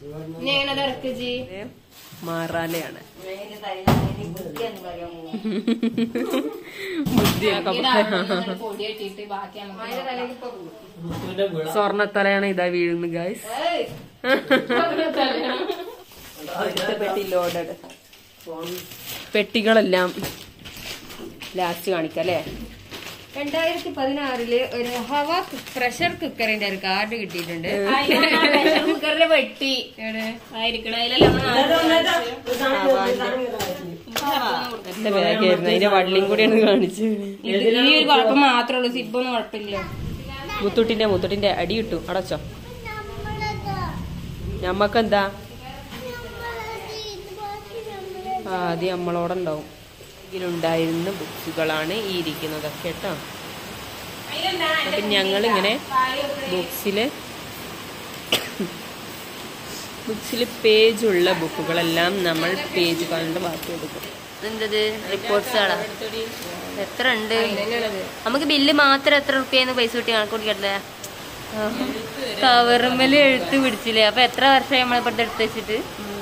ഞാനത് ഇറക്ക് ജി മാറാലയാണ് നേരെ തലയിൽ ബുദ്ധിയെന്ന് പറയാൻ പോകും ബുദ്ധിയൊക്കെ പൊടി ഇട്ടിട്ട് ബാക്കി നമുക്ക് അതിന്റെ തലയിൽ ഇപ്പൊ പോകും സ്വർണ്ണത്തലയാണ് ഇതാ വീഴുന്നു ഗായ്സ് പെട്ടി ലോഡഡ് പെട്ടികളെല്ലാം ലാസ്റ്റ് കാണിക്കാം അല്ലേ രണ്ടായിരത്തി പതിനാറില് ഒരു ഹവ പ്രഷർ കുക്കറിന്റെ ഒരു കാർഡ് കിട്ടിയിട്ടുണ്ട് പ്രഷർ കുക്കറിന്റെ വെട്ടി ആയിരിക്കണം അതിലെല്ലാം നല്ല ബാഗായിരുന്നു അതിന്റെ വള്ളിയും കൂടിയാണ് കാണിച്ചത് ഈ ഒരു കുഴപ്പം മാത്രമേ ഉള്ളൂ സിബൊന്നും കുഴപ്പമില്ല മുത്തുട്ടിന്റെ മുത്തുട്ടിന്റെ അടി കിട്ടും അടച്ചോ ഞമ്മക്കെന്താ ആ അത് നമ്മളോടുണ്ടാവും ഇതിലുണ്ടായിരുന്ന ബുക്സുകളാണ് ഈ ഇരിക്കുന്നതൊക്കെ കേട്ടോ അപ്പൊ ഞങ്ങളിങ്ങനെ ബുക്സില് ബുക്സിൽ പേജുള്ള ബുക്കുകളെല്ലാം നമ്മൾ പേജ് കണ്ട് ബാക്കി എടുക്കും എന്തത് റിപ്പോർട്ട്സുകളാ എത്ര ഉണ്ട് നമുക്ക് ബില്ല് മാത്രം എത്ര റുപ്യെന്ന് പൈസ കിട്ടി കണക്ക് കൊടുക്കട്ടെ കവറുമ്മല് എഴുത്ത് പിടിച്ചില്ലേ അപ്പൊ എത്ര വർഷമായി നമ്മളിപ്പോ ഇത് എടുത്ത് വെച്ചിട്ട്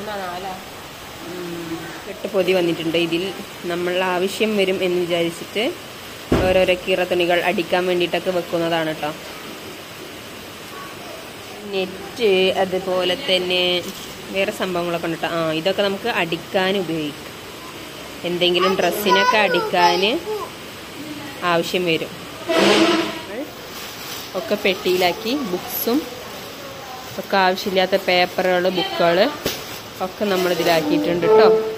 എട്ട് പൊതി വന്നിട്ടുണ്ട് ഇതിൽ നമ്മൾ ആവശ്യം വരും എന്ന് വിചാരിച്ചിട്ട് ഓരോരോ കീറത്തുണികൾ അടിക്കാൻ വേണ്ടിയിട്ടൊക്കെ വെക്കുന്നതാണ് കേട്ടോ നെറ്റ് അതുപോലെ തന്നെ വേറെ സംഭവങ്ങളൊക്കെ ഉണ്ട് കേട്ടോ ആ ഇതൊക്കെ നമുക്ക് അടിക്കാൻ ഉപയോഗിക്കാം എന്തെങ്കിലും ഡ്രസ്സിനൊക്കെ അടിക്കാൻ ആവശ്യം വരും ഒക്കെ പെട്ടിയിലാക്കി ബുക്സും ഒക്കെ ആവശ്യമില്ലാത്ത പേപ്പറുകൾ ബുക്കുകൾ ഒക്കെ നമ്മൾ ഇതിലാക്കിയിട്ടുണ്ട് കേട്ടോ